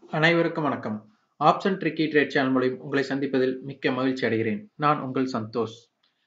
அனைவருக்கும் வணக்கம். Option tricky trade channel மூலம் உங்களை சந்திப்பதில் மிக்க மகிழ்ச்சி அடைகிறேன். நான் உங்கள் சந்தோஷ்.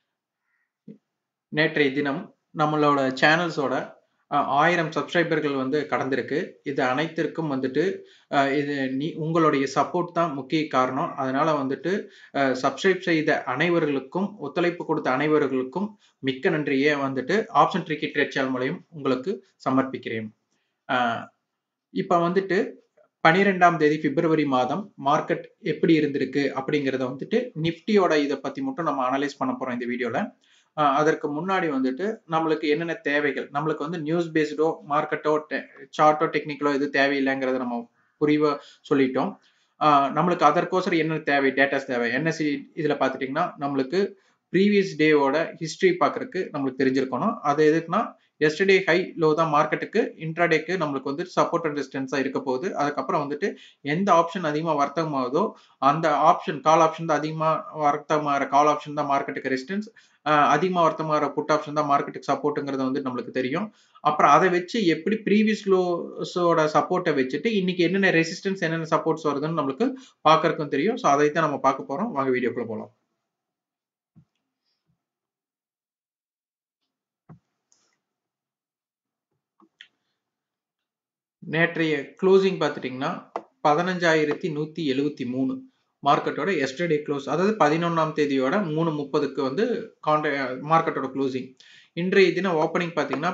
நேற்றைய தினம் நம்மளோட சேனல்ஸோட அ 1000 சப்ஸ்கிரைபர்கள் வந்து கடந்திருக்கு. இது அனைத்திற்கும் வந்துட்டு அ இது நீ உங்களுடைய சப்போர்ட் தான் முக்கிய காரணம். அதனால வந்துட்டு அ சப்ஸ்கிரைப் செய்த அனைவர்களுக்கும், ஒத்துழைப்பு கொடுத்த அனைவர்களுக்கும் மிக்க நன்றிய வந்துட்டு ஆப்ஷன் ட்ரிக்கி ட்ரேட் சேனல் மூலியம் உங்களுக்கு சமர்ப்பிக்கிறேன். அ இப்ப வந்துட்டு 12ஆம் தேதி பிப்ரவரி மாதம் மார்க்கெட் எப்படி இருந்திருக்கு அப்படிங்கிறத வந்துட்டு நிஃப்டியோட இத பத்தி மட்டும் நம்ம அனலைஸ் பண்ண போறோம் இந்த வீடியோல. அ அதற்கு முன்னாடி வந்துட்டு நம்மளுக்கு என்னென்ன தேவைகள், நம்மளுக்கு வந்து நியூஸ் பேஸ்டோ, மார்க்கெட்டோ, டெ சார்ட்டோ, டெக்னிக்கலோ எதுவும் தேவையில்லங்கிறத நம்ம புரிவா சொல்லிட்டோம். அ நம்மளுக்கு அதற்கோசரம் என்ன தேவை? டேட்டாஸ் தேவை. என்எஸ்இ இதுல பார்த்துட்டீங்கன்னா, நம்மளுக்கு ப்ரீவியஸ் டேவோட ஹிஸ்டரி பார்க்கறக்கு நம்மளுக்கு தெரிஞ்சிருக்கணும். அது எதுக்குன்னா, எஸ்டர்டே ஹை, லோ தான் மார்க்கெட்டுக்கு இன்ட்ராடேக்கு நம்மளுக்கு வந்து சப்போர்ட் அண்ட் ரெசிஸ்டன்ஸா இருக்க போகுது. அதுக்கப்புறம் வந்துட்டு எந்த ஆப்ஷன் அதிகமா வர்த்தகமாகுதோ, அந்த ஆப்ஷன் கால் ஆப்ஷன் தான் அதிகமா வர்த்தகமாகுற கால் ஆப்ஷன் தான் மார்க்கெட்டுக்கு ரெசிஸ்டன்ஸ். அ அதிகமா வர்த்தகமாகுற புட் ஆப்ஷன் தான் மார்க்கெட்டுக்கு சப்போர்ட்ங்கிறது வந்து நம்மளுக்கு தெரியும். அப்புறம் அத வச்சு எப்படி ப்ரீவியஸ் லோஸோட சப்போர்ட்ட வச்சுட்டு இன்னைக்கு என்னென்ன ரெசிஸ்டன்ஸ், என்னென்ன சப்போர்ட்ஸ் வருதுன்னு நம்மளுக்கு பார்க்கறக்கும் தெரியும். ஸோ அதைத்தான் நம்ம பார்க்க போறோம். வாங்க வீடியோக்குள்ள போலாம். நேற்றைய க்ளோசிங் பார்த்துட்டீங்கன்னா, 15,173 மார்க்கெட்டோட எஸ்டர்டே க்ளோஸ். அதாவது 11ஆம் தேதியோட 3:30க்கு வந்து கான்ட்ரா மார்க்கெட்டோட க்ளோசிங். இன்றைய தினம் ஓப்பனிங் பார்த்தீங்கன்னா,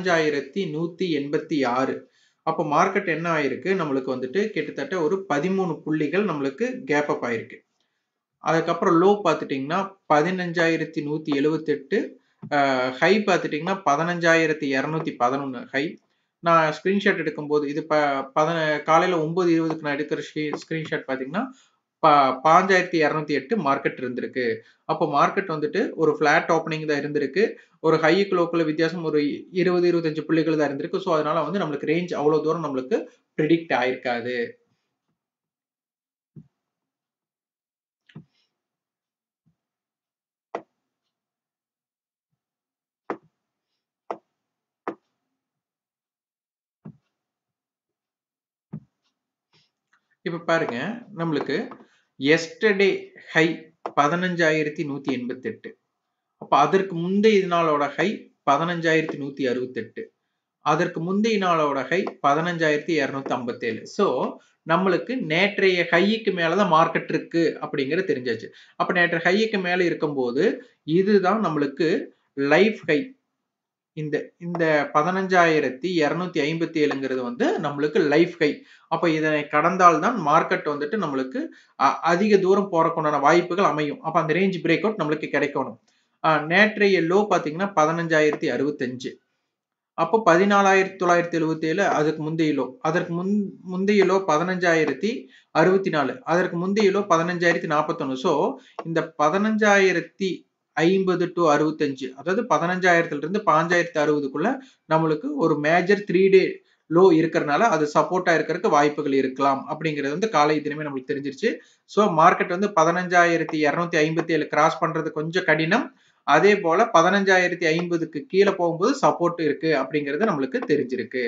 15,186 அப்போ மார்க்கெட் என்ன ஆயிருக்கு? நம்மளுக்கு வந்துட்டு கிட்டத்தட்ட ஒரு 13 புள்ளிகள் நம்மளுக்கு கேப் அப் ஆயிருக்கு. அதுக்கப்புறம் லோ பார்த்துட்டீங்கன்னா, 15,178 அ ஹை பார்த்துட்டீங்கன்னா, 15,211 ஹை. நான் ஸ்கிரீன்ஷாட் எடுக்கும்போது இது ப பதன காலையில 9:20க்கு நான் எடுக்கிற ஸ்கி ஸ்கிரீன்ஷாட் பார்த்தீங்கன்னா, ப 5,208 மார்க்கெட் இருந்திருக்கு. அப்போ மார்க்கெட் வந்துட்டு ஒரு ஃபிளாட் ஓப்பனிங் தான் இருந்திருக்கு. ஒரு ஹைக்கு லோக்குள்ள வித்தியாசம் ஒரு 20, 25 புள்ளிகள் தான் இருந்திருக்கு. ஸோ அதனால வந்து நம்மளுக்கு ரேஞ்ச் அவ்வளோ தூரம் நம்மளுக்கு பிரெடிக்ட் ஆயிருக்காது. இப்ப பாருங்க, நம்மளுக்கு எஸ்டர்டே ஹை 15,188 அப்ப அதற்கு முந்தைய நாளோட ஹை 15,168 அதற்கு முந்தைய நாளோட ஹை 15,257 ஸோ நம்மளுக்கு நேற்றைய ஹைக்கு மேல தான் மார்க்கெட் இருக்கு அப்படிங்கிறது தெரிஞ்சாச்சு. அப்ப நேற்றைய ஹைக்கு மேல இருக்கும்போது, இதுதான் நம்மளுக்கு லைஃப் ஹை. இந்த இந்த 15,257ங்கிறது வந்து நம்மளுக்கு லைஃப் ஹை. அப்ப இதனை கடந்தால் தான் மார்க்கெட் வந்துட்டு நம்மளுக்கு அ அதிக தூரம் போறக்குண்டான வாய்ப்புகள் அமையும். அப்ப அந்த ரேஞ்ச் பிரேக் அவுட் நம்மளுக்கு கிடைக்கணும். அ நேற்றைய லோ பார்த்தீங்கன்னா, 15,065 அப்போ 14,977 அதுக்கு முந்தைய லோ. அதற்கு முன் முந்தைய லோ 15,064 அதற்கு முந்தைய லோ 15,041 ஸோ இந்த 15,050 டூ 65 அதாவது 15,000லிருந்து 5,060க்குள்ள நம்மளுக்கு ஒரு மேஜர் 3 டே லோ இருக்கறனால, அது சப்போர்ட்டா இருக்கறக்கு வாய்ப்புகள் இருக்கலாம். அப்படிங்கிறது வந்து காலை தினமே நம்மளுக்கு தெரிஞ்சிருச்சு. ஸோ மார்க்கெட் வந்து 15,257 கிராஸ் பண்றது கொஞ்சம் கடினம். அதே போல 15,050க்கு கீழ போகும்போது சப்போர்ட் இருக்கு அப்படிங்கிறது நம்மளுக்கு தெரிஞ்சிருக்கு.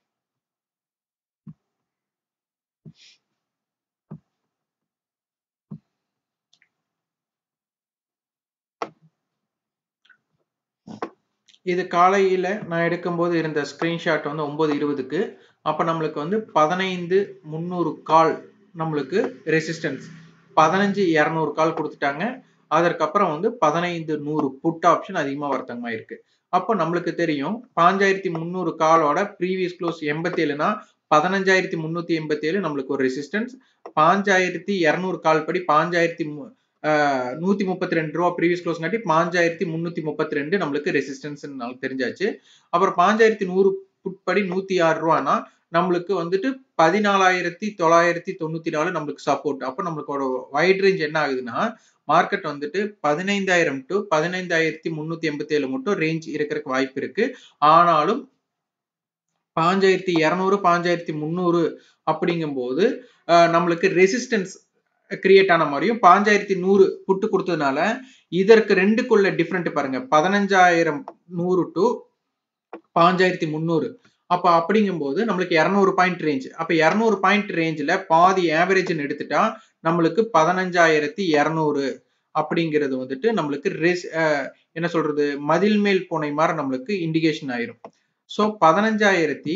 இது காலையில நான் எடுக்கும்போது இருந்த ஸ்கிரீன்ஷாட் வந்து 9:20க்கு அப்ப நம்மளுக்கு வந்து 15,300 கால் நம்மளுக்கு ரெசிஸ்டன்ஸ். 15,200 கால் குடுத்துட்டாங்க. அதற்கப்புறம் வந்து 15,100 புட் ஆப்ஷன் அதிகமா வர்த்தகமாயிருக்கு. அப்போ நம்மளுக்கு தெரியும் 5,300 காலோட ப்ரீவியஸ் க்ளோஸ் 87னா 15,387 நம்மளுக்கு ஒரு ரெசிஸ்டன்ஸ். 5,200 கால் படி 5,000 மு அ ரூ. 132 ப்ரீவியஸ் க்ளோஸ்ங்காட்டி 5,332 நம்மளுக்கு ரெசிஸ்டன்ஸ்ன்னு நமக்கு தெரிஞ்சாச்சு. அப்புறம் 5,100 புட் படி ரூ. 106னா நம்மளுக்கு வந்துட்டு 14,994 நம்மளுக்கு சப்போர்ட். அப்ப நம்மளுக்கு வைட் ரேஞ்ச் என்ன ஆகுதுன்னா, மார்க்கெட் வந்துட்டு 15,000 டூ 15,387 மட்டும் ரேஞ்ச் இருக்கறக்கு வாய்ப்பு இருக்கு. ஆனாலும் 5,200, 5,300 அப்படிங்கும்போது அ நம்மளுக்கு ரெசிஸ்டன்ஸ் கிரியேட் ஆன மாரியும் 5,100 புட் குடுத்ததுனால, இதற்கு 2க்குள்ள டிஃபரண்ட் பாருங்க. 15,100 டூ 5,300 அப்ப அப்படிங்கும்போது நம்மளுக்கு இரநூறு பாயிண்ட் ரேஞ்ச் அப்ப இரநூறு பாயிண்ட் ரேஞ்சில் பாதி ஆவரேஜ்னு எடுத்துட்டா நம்மளுக்கு பதினஞ்சாயிரத்தி இரநூறு அப்படிங்கிறது வந்துட்டு நம்மளுக்கு ரேஸ் என்ன சொல்றது மதில் மேல் பூனை மாதிரி நம்மளுக்கு இண்டிகேஷன் ஆயிரும் ஸோ பதினஞ்சாயிரத்தி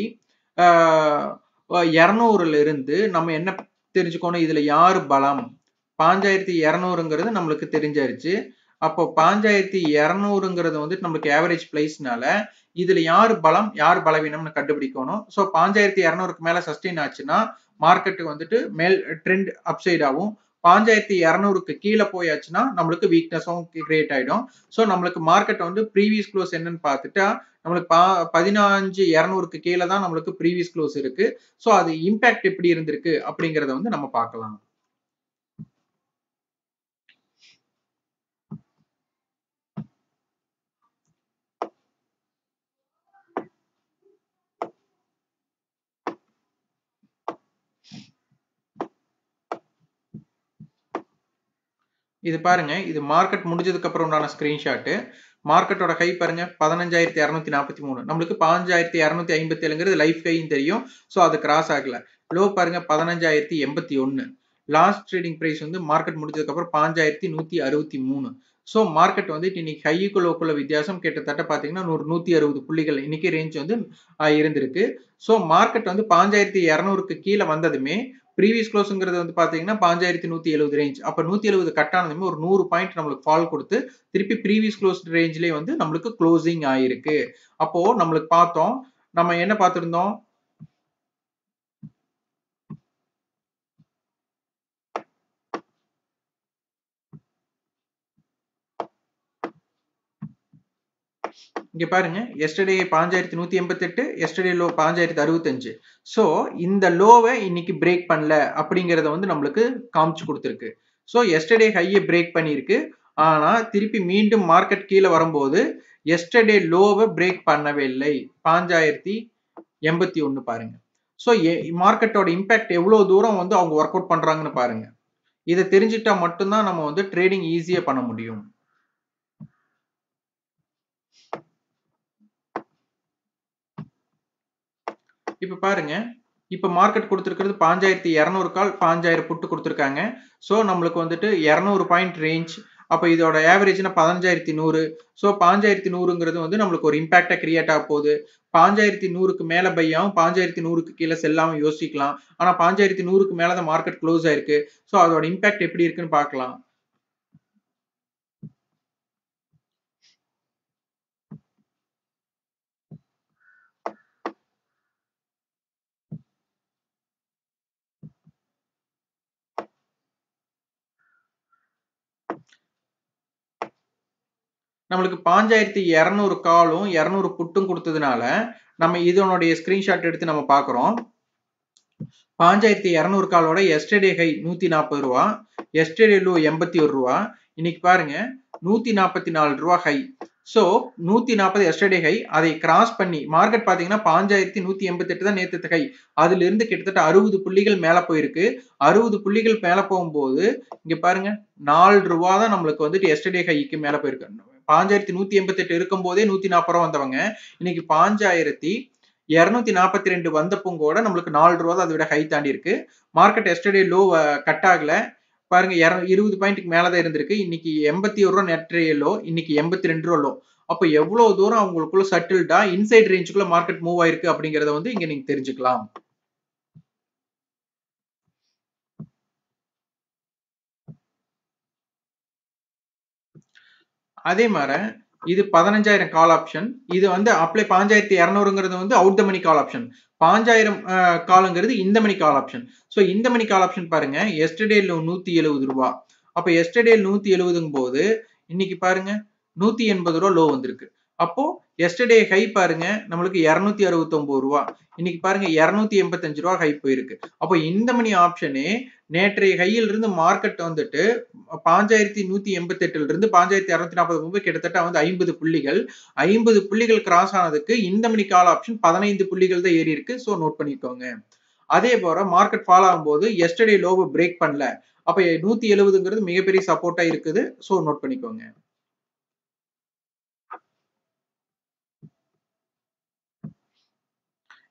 இரநூறுல இருந்து நம்ம என்ன தெரிஞ்சுக்கணும் இதுல யாரு பலம் பாஞ்சாயிரத்தி இரநூறுங்கிறது நம்மளுக்கு தெரிஞ்சாருச்சு அப்போ பாஞ்சாயிரத்தி இரநூறுங்கிறது வந்து நம்மளுக்கு ஆவரேஜ் பிளேஸ்னால இதுல யார் பலம் யார் பலவீனம்னு கண்டுபிடிக்கணும் ஸோ பாஞ்சாயிரத்தி இரநூறுக்கு மேல சஸ்டெயின் ஆச்சுன்னா மார்க்கெட்டுக்கு வந்துட்டு மேல் ட்ரெண்ட் அப்சைட் ஆகும் பாஞ்சாயிரத்தி இரநூறுக்கு கீழே போயாச்சுன்னா நம்மளுக்கு வீக்னஸும் கிரியேட் ஆயிடும் ஸோ நம்மளுக்கு மார்க்கெட் வந்து ப்ரீவியஸ் க்ளோஸ் என்னன்னு பார்த்துட்டா நம்மளுக்கு பா பதினஞ்சு இரநூறுக்கு கீழே தான் நம்மளுக்கு ப்ரீவியஸ் க்ளோஸ் இருக்கு ஸோ அது இம்பாக்ட் எப்படி இருந்திருக்கு அப்படிங்கிறத வந்து நம்ம பார்க்கலாம் இது பாருங்க இது மார்க்கெட் முடிஞ்சதுக்கு அப்புறம் உண்டான ஸ்கிரீன்ஷாட்டு மார்க்கெட்டோட ஹை பாருங்க பதினஞ்சாயிரத்தி இரநூத்தி நாற்பத்தி மூணு நம்மளுக்கு பாஞ்சாயிரத்தி இரநூத்தி ஐம்பத்தி ஏழுங்கிறது லைஃப் ஹைன்னு தெரியும் ஸோ அது கிராஸ் ஆகல லோ பாருங்க பதினஞ்சாயிரத்தி எண்பத்தி ஒன்று லாஸ்ட் ட்ரேடிங் ப்ரைஸ் வந்து மார்க்கெட் முடிஞ்சதுக்கு அப்புறம் பாஞ்சாயிரத்தி நூத்தி அறுபத்தி மூணு ஸோ மார்க்கெட் வந்து இன்னைக்கு ஹைக்கு லோக்குள்ள வித்தியாசம் கிட்டத்தட்ட பார்த்தீங்கன்னா ஒரு நூத்தி அறுபது புள்ளிகள் இன்னைக்கு ரேஞ்ச் வந்து இருந்திருக்கு ஸோ மார்க்கெட் வந்து பாஞ்சாயிரத்தி இரநூறுக்கு கீழே வந்ததுமே ப்ரீவியஸ் க்ளோஸுங்கிறது வந்து பார்த்தீங்கன்னா பாஞ்சாயிரத்தி நூற்றி எழுபது ரேஞ்ச் அப்போ நூற்றி எழுபது கட் ஆனதுமே ஒரு நூறு பாயிண்ட் நம்மளுக்கு ஃபால் கொடுத்து திருப்பி ப்ரீவியஸ் க்ளோஸ் ரேஞ்சிலே வந்து நம்மளுக்கு க்ளோசிங் ஆயிருக்கு அப்போ நம்மளுக்கு பார்த்தோம் நம்ம என்ன பார்த்துருந்தோம் இங்க பாருங்க எஸ்டர்டே பாஞ்சாயிரத்தி நூத்தி எண்பத்தி எட்டு எஸ்டர்டே லோ பாஞ்சாயிரத்தி அறுபத்தஞ்சு ஸோ இந்த லோவை இன்னைக்கு பிரேக் பண்ணல அப்படிங்கிறத வந்து நம்மளுக்கு காமிச்சு கொடுத்துருக்கு ஸோ எஸ்டர்டே ஹையை பிரேக் பண்ணியிருக்கு ஆனா திருப்பி மீண்டும் மார்க்கெட் கீழே வரும்போது எஸ்டர்டே லோவை பிரேக் பண்ணவே இல்லை பாஞ்சாயிரத்தி எண்பத்தி ஒன்று பாருங்க ஸோ மார்க்கெட்டோட இம்பாக்ட் எவ்வளோ தூரம் வந்து அவங்க ஒர்க் அவுட் பண்றாங்கன்னு பாருங்க இதை தெரிஞ்சுட்டா மட்டும்தான் நம்ம வந்து ட்ரேடிங் ஈஸியா பண்ண முடியும் இப்ப பாருங்க இப்ப மார்க்கெட் கொடுத்துருக்கிறது பாஞ்சாயிரத்தி இரநூறு கால் பாஞ்சாயிரம் புட்டு கொடுத்துருக்காங்க ஸோ நம்மளுக்கு வந்துட்டு இரநூறு பாயிண்ட் ரேஞ்ச் அப்போ இதோட ஆவரேஜ்னா பதினஞ்சாயிரத்தி நூறு ஸோ பாஞ்சாயிரத்தி நூறுங்கிறது வந்து நம்மளுக்கு ஒரு இம்பாக்டா கிரியேட் ஆக போகுது பாஞ்சாயிரத்தி நூறுக்கு மேல பையாவும் பாஞ்சாயிரத்தி நூறுக்கு கீழே செல்லாம யோசிக்கலாம் ஆனா பாஞ்சாயிரத்தி நூறுக்கு மேல தான் மார்க்கெட் க்ளோஸ் ஆயிருக்கு ஸோ அதோட இம்பாக்ட் எப்படி இருக்குன்னு பார்க்கலாம் நம்மளுக்கு பாஞ்சாயிரத்தி இரநூறு காலும் இரநூறு புட்டும் கொடுத்ததுனால நம்ம இதனுடைய ஸ்கிரீன்ஷாட் எடுத்து நம்ம பார்க்குறோம் பாஞ்சாயிரத்தி இரநூறு காலோட எஸ்டர்டே ஹை நூத்தி நாற்பது ரூபா எஸ்டர்டே லோ எண்பத்தி ஒரு ரூபா இன்னைக்கு பாருங்க நூத்தி நாற்பத்தி நாலு ரூபா ஹை ஸோ நூத்தி நாற்பது எஸ்டர்டே ஹை அதை கிராஸ் பண்ணி மார்க்கெட் பாத்தீங்கன்னா பாஞ்சாயிரத்தி நூத்தி எண்பத்தி எட்டு தான் நேற்று ஹை அதுல இருந்து கிட்டத்தட்ட அறுபது புள்ளிகள் மேல போயிருக்கு அறுபது புள்ளிகள் மேல போகும்போது இங்க பாருங்க நாலு ரூபா தான் நம்மளுக்கு வந்துட்டு எஸ்டர்டே ஹைக்கு மேல போயிருக்கு பாஞ்சாயிரத்தி நூத்தி எண்பத்தி எட்டு இருக்கும் போதே நூத்தி நாற்பது ரூபா வந்தவங்க இன்னைக்கு பாஞ்சாயிரத்தி இருநூத்தி நாற்பத்தி ரெண்டு வந்தப்பும் கூட நம்மளுக்கு நாலு ரூபா தான் அதை விட ஹை தாண்டி இருக்கு மார்க்கெட் எஸ்டர்டே லோ கட் ஆகல பாருங்க இருபது பாயிண்ட்டுக்கு மேலதான் இருந்திருக்கு இன்னைக்கு எண்பத்தி ஒரு ரூபா நெட்ரே லோ இன்னைக்கு எண்பத்தி ரெண்டு ரூபா லோ அப்போ எவ்வளவு தூரம் அவங்களுக்குள்ள சட்டில்டா இன்சைட் ரேஞ்சுக்குள்ள மார்க்கெட் மூவ் ஆயிருக்கு அப்படிங்கறத வந்து இங்க நீங்க தெரிஞ்சுக்கலாம் அதே மாதிரி இது பதினஞ்சாயிரம் கால் ஆப்ஷன் இது வந்து அப்ளை பாஞ்சாயிரத்தி இரநூறுங்கிறது வந்து out the money call option பாஞ்சாயிரம் காலுங்கிறது இந்த மணி கால் ஆப்ஷன் ஸோ இந்த மணி கால் ஆப்ஷன் பாருங்க எஸ்டர்டேல நூத்தி எழுபது ரூபா அப்போ எஸ்டர்டே நூத்தி எழுபதுங்கும் போது இன்னைக்கு பாருங்க நூத்தி எண்பது ரூபா லோ வந்திருக்கு அப்போ எஸ்டர்டே ஹை பாருங்க நம்மளுக்கு இருநூத்தி அறுபத்தி ஒன்பது ரூபா இன்னைக்கு பாருங்க இருநூத்தி எண்பத்தஞ்சு ரூபா ஹை போயிருக்கு அப்போ இந்த மணி ஆப்ஷனே நேற்றைய ஹையில் இருந்து மார்க்கெட் வந்துட்டு பாஞ்சாயிரத்தி நூத்தி எண்பத்தி எட்டுல இருந்து பாஞ்சாயிரத்தி அறுநூத்தி நாற்பது முன்பு கிட்டத்தட்ட வந்து ஐம்பது புள்ளிகள் ஐம்பது புள்ளிகள் கிராஸ் ஆனதுக்கு இந்த மணி கால் ஆப்ஷன் பதினைந்து புள்ளிகள் தான் ஏறி இருக்கு ஸோ நோட் பண்ணிக்கோங்க அதே போல மார்க்கெட் ஃபால் ஆகும்போது எஸ்டர்டே லோவை பிரேக் பண்ணல அப்ப நூத்தி எழுபதுங்கிறது மிகப்பெரிய சப்போர்ட்டா இருக்குது ஸோ நோட் பண்ணிக்கோங்க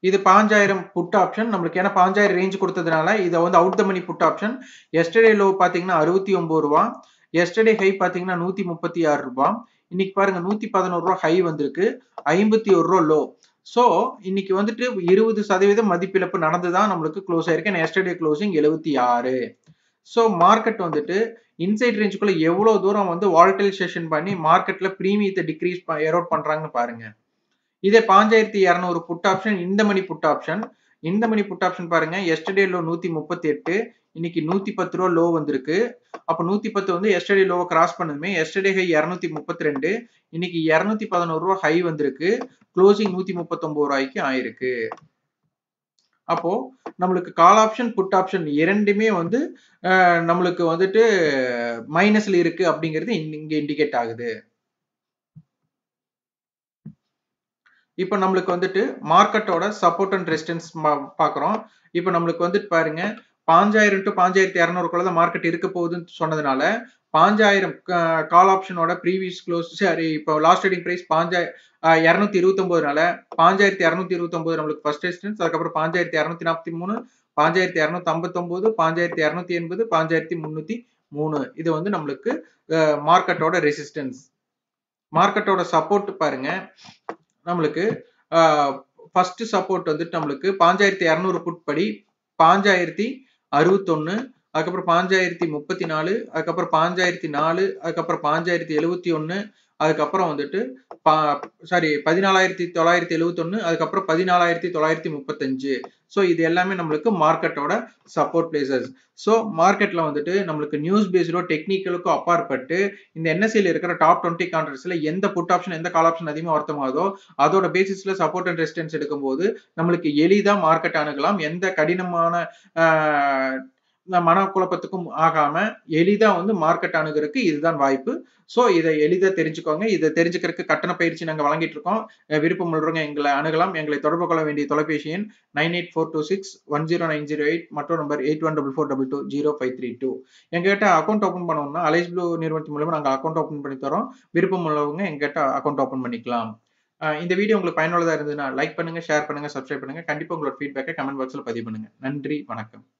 இது பாஞ்சாயிரம் புட் ஆப்ஷன் நம்மளுக்கு ஏன்னா பாஞ்சாயிரம் ரேஞ்ச் கொடுத்ததுனால இதை வந்து out the money put option yesterday low பார்த்தீங்கன்னா அறுபத்தி ஒன்பது ரூபா எஸ்டர்டே ஹை பார்த்தீங்கன்னா நூத்தி முப்பத்தி ஆறு ரூபா இன்னைக்கு பாருங்க நூத்தி பதினோரு ரூபா ஹை வந்திருக்கு ஐம்பத்தி ஒரு ரூபா லோ ஸோ இன்னைக்கு வந்துட்டு இருபது சதவீதம் மதிப்பிழப்பு நடந்துதான் நம்மளுக்கு க்ளோஸ் ஆயிருக்கு எஸ்டர்டே க்ளோசிங் எழுபத்தி ஆறு ஸோ மார்க்கெட் வந்துட்டு இன்சைட் ரேஞ்சுக்குள்ள எவ்வளவு தூரம் வந்து வால்டைல் செஷன் பண்ணி மார்க்கெட்ல ப்ரீமியத்தை டிக்ரீஸ் எரோட் பண்றாங்கன்னு பாருங்க இதே பாஞ்சாயிரத்தி இரநூறு புட் ஆப்ஷன் இந்த மணி புட் ஆப்ஷன் இந்த மணி புட் ஆப்ஷன் பாருங்க எஸ்டர்டே லோ நூத்தி முப்பத்தி எட்டு இன்னைக்கு நூத்தி பத்து ரூபா லோ வந்திருக்கு அப்ப நூத்தி பத்து வந்து எஸ்டர்டே லோவை கிராஸ் பண்ணதுமே எஸ்டர்டே ஹை இரநூத்தி முப்பத்தி ரெண்டு இன்னைக்கு இரநூத்தி பதினோரு ரூபா ஹை வந்திருக்கு க்ளோசிங் நூத்தி முப்பத்தொன்பது ரூபாய்க்கு ஆயிருக்கு அப்போ நம்மளுக்கு கால் ஆப்ஷன் புட் ஆப்ஷன் இரண்டுமே வந்து நம்மளுக்கு வந்துட்டு மைனஸ்ல இருக்கு அப்படிங்கிறது இங்க இண்டிகேட் ஆகுது இப்போ நம்மளுக்கு வந்துட்டு மார்க்கெட்டோட சப்போர்ட் அண்ட் ரெசிஸ்டன்ஸ் பார்க்குறோம் இப்போ நம்மளுக்கு வந்துட்டு பாருங்க பாஞ்சாயிரம் டு பாஞ்சாயிரத்தி இரநூறுக்குள்ள தான் மார்க்கெட் இருக்க போகுதுன்னு சொன்னதுனால பாஞ்சாயிரம் கால் ஆப்ஷனோட ப்ரீவியஸ் க்ளோஸ் சரி இப்போ லாஸ்ட் ட்ரேடிங் ப்ரைஸ் பாஞ்சாய் இரநூத்தி இருபத்தொம்போதுனால பாஞ்சாயிரத்தி இரநூத்தி இருபத்தொம்போது நம்மளுக்கு ஃபர்ஸ்ட் ரெசிஸ்டன்ஸ் அதுக்கப்புறம் பாஞ்சாயிரத்தி இரநூத்தி நாற்பத்தி மூணு பாஞ்சாயிரத்தி இரநூத்தி ஐம்பத்தொம்போது பாஞ்சாயிரத்தி இரநூத்தி எண்பது பாஞ்சாயிரத்தி முந்நூற்றி மூணு இது வந்து நம்மளுக்கு மார்க்கெட்டோட ரெசிஸ்டன்ஸ் மார்க்கெட்டோட சப்போர்ட் பாருங்க நம்மளுக்கு ஃபர்ஸ்ட் சப்போர்ட் வந்துட்டு நம்மளுக்கு பாஞ்சாயிரத்தி இரநூறு புட் படி பாஞ்சாயிரத்தி அறுபத்தொன்னு அதுக்கப்புறம் பாஞ்சாயிரத்தி முப்பத்தி நாலு அதுக்கப்புறம் பாஞ்சாயிரத்தி நாலு அதுக்கப்புறம் பாஞ்சாயிரத்தி எழுவத்தி ஒன்று அதுக்கப்புறம் வந்துட்டு பா சாரி பதினாலாயிரத்தி தொள்ளாயிரத்தி எழுவத்தொன்னு அதுக்கப்புறம் பதினாலாயிரத்தி தொள்ளாயிரத்தி முப்பத்தஞ்சு ஸோ இது எல்லாமே நம்மளுக்கு மார்க்கெட்டோட சப்போர்ட் பிளேசஸ் ஸோ மார்க்கெட்ல வந்துட்டு நம்மளுக்கு நியூஸ் பேஸ்டோ டெக்னிக்கலுக்கும் அப்பாற்பட்டு இந்த என்எஸ்சியில் இருக்கிற டாப் டுவெண்ட்டி கான்ட்ரஸ்ட்ல எந்த புட் ஆப்ஷன் எந்த கால் ஆப்ஷன் அதிகமாக அர்த்தமாகுதோ அதோட பேசிஸ்ல சப்போர்ட் அண்ட் ரெசிஸ்டன்ஸ் எடுக்கும்போது நம்மளுக்கு எளிதாக மார்க்கெட் அணுகலாம் எந்த கடினமான மனக்குழப்பத்துக்கும் ஆகாம எளிதா வந்து மார்க்கெட் அணுகிறதுக்கு இதுதான் வாய்ப்பு ஸோ இதை எளிதாக தெரிஞ்சுக்கோங்க இதை தெரிஞ்சுக்கிறதுக்கு கட்டண பயிற்சி நாங்கள் வழங்கிட்டு இருக்கோம் விருப்பம் உள்ளவங்க எங்களை அணுகலாம் எங்களை தொடர்பு கொள்ள வேண்டிய தொலைபேசி எண் nine eight four two six one zero nine zero eight மற்றும் number eight one double four double two zero five three two எங்ககிட்ட அக்கௌண்ட் ஓப்பன் பண்ணோம்னா அலைஸ் ப்ளூ நிறுவனத்தின் மூலமா நாங்கள் அக்கௌண்ட் ஓப்பன் பண்ணி தரோம் விருப்பம் உள்ளவங்க எங்ககிட்ட அக்கௌண்ட் ஓப்பன் பண்ணிக்கலாம் இந்த வீடியோ உங்களுக்கு பயனுள்ளதாக இருந்ததுன்னா லைக் பண்ணுங்க ஷேர் பண்ணுங்க சப்ஸ்கிரைப் பண்ணுங்க கண்டிப்பாக உங்களோட ஃபீட்பேக்கை கமெண்ட் பாக்ஸில் பதிவு பண்ணுங்க நன்றி வணக்கம்